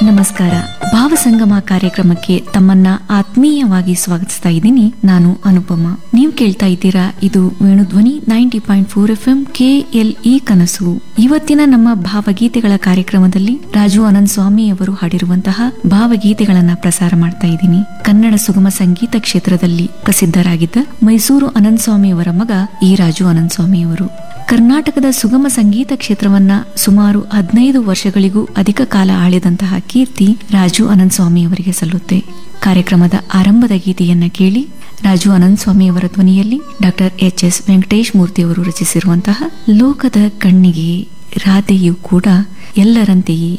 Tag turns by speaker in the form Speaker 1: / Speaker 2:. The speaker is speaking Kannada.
Speaker 1: ನಮಸ್ಕಾರ ಭಾವಸಂಗಮ ಕಾರ್ಯಕ್ರಮಕ್ಕೆ ತಮ್ಮನ್ನ ಆತ್ಮೀಯವಾಗಿ ಸ್ವಾಗತಿಸ್ತಾ ಇದ್ದೀನಿ ನಾನು ಅನುಪಮ ನೀವು ಕೇಳ್ತಾ ಇದ್ದೀರಾ ಇದು Venudhwani ninety point four F M K L E ಕನಸು ಇವತ್ತಿನ ನಮ್ಮ ಭಾವಗೀತೆಗಳ ಕಾರ್ಯಕ್ರಮದಲ್ಲಿ ರಾಜು ಅನಂತ್ ಸ್ವಾಮಿ ಅವರು ಹಾಡಿರುವಂತಹ ಭಾವಗೀತೆಗಳನ್ನ ಪ್ರಸಾರ ಮಾಡ್ತಾ ಇದ್ದೀನಿ ಕನ್ನಡ ಸುಗಮ ಸಂಗೀತ ಕ್ಷೇತ್ರದಲ್ಲಿ ಪ್ರಸಿದ್ಧರಾಗಿದ್ದ ಮೈಸೂರು ಅನಂತ್ ಸ್ವಾಮಿ ಅವರ ಮಗ ಈ ರಾಜು ಅನಂತ್ ಸ್ವಾಮಿ ಅವರು ಕರ್ನಾಟಕದ ಸುಗಮ ಸಂಗೀತ ಕ್ಷೇತ್ರವನ್ನ ಸುಮಾರು ಹದಿನೈದು ವರ್ಷಗಳಿಗೂ ಅಧಿಕ ಕಾಲ ಆಳಿದಂತಹ ಕೀರ್ತಿ ರಾಜು ಅನಂತ್ ಸ್ವಾಮಿ ಅವರಿಗೆ ಸಲ್ಲುತ್ತೆ ಕಾರ್ಯಕ್ರಮದ ಆರಂಭದ ಗೀತೆಯನ್ನ ಕೇಳಿ ರಾಜು ಅನಂತ್ ಸ್ವಾಮಿ ಅವರ ಧ್ವನಿಯಲ್ಲಿ doctor H S Venkatesh Murthy ಅವರು ರಚಿಸಿರುವಂತಹ ಲೋಕದ ಕಣ್ಣಿಗೆ ರಾಧೆಯು ಕೂಡ ಎಲ್ಲರಂತೆಯೇ